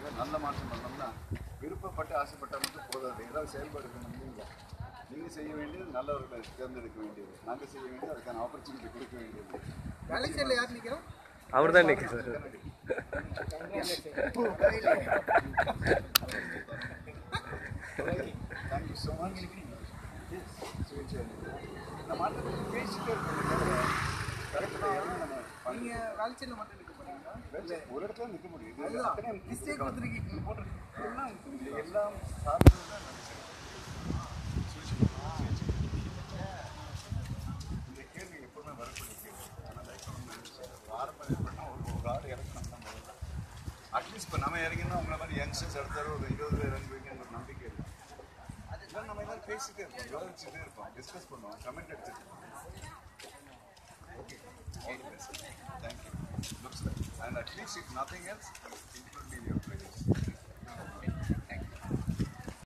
நல்ல மாற்றம் பண்ணோம்னா விருப்பப்பட்டு ஆசைப்பட்டா மட்டும் போதாது ஏதாவது செயல்பாடு இருக்கணும் இல்லைங்களா நீங்கள் செய்ய வேண்டியது நல்லவர்களை தேர்ந்தெடுக்க வேண்டியது நாங்கள் செய்ய வேண்டியது அதுக்கான ஆப்பர்ச்சுனிட்டி கொடுக்க வேண்டியது வேலைச்சேரியில் யார் நிற்கிறோம் அவர் தான் நிற்க சார் தேங்க்யூ ஸோ மச் இந்த மாற்றத்தை பேசிட்டே இருக்கணும் கரெக்டாக நம்ம பண்ணி நீங்கள் வேலைச்சேரியில் மட்டும் நிற்க போறீங்களா ஒரு இடத்துல நிற்க முடியும் இது அதுதான் அத்தனை மிஸ்டேக் வந்துருக்கீங்க போட்டிருக்கு எல்லாம் இது எல்லாம் சார்ந்தது தான் இந்த கேள்வி எப்பவுமே வரக்கூடிய கேள்வி ஆனால் பாரம்பரியம் பண்ணால் ஒரு ஒரு ஆள் இறக்கணும் தான் முதல்ல அட்லீஸ்ட் இப்போ நம்ம இறங்கினா உங்களை மாதிரி யங்ஸ்டர்ஸ் அடுத்த ஒரு இருபது பேர் இறங்குவீங்கன்னு ஒரு நம்பிக்கை இருக்கு இதெல்லாம் நம்ம எல்லாம் பேசிட்டே இருப்போம் யோசிச்சுட்டே இருப்போம் டிஸ்கஸ் பண்ணுவோம் கமெண்ட் எடுத்துட்டு இருப்போம் okay all the best thank you looks like and at least if nothing else include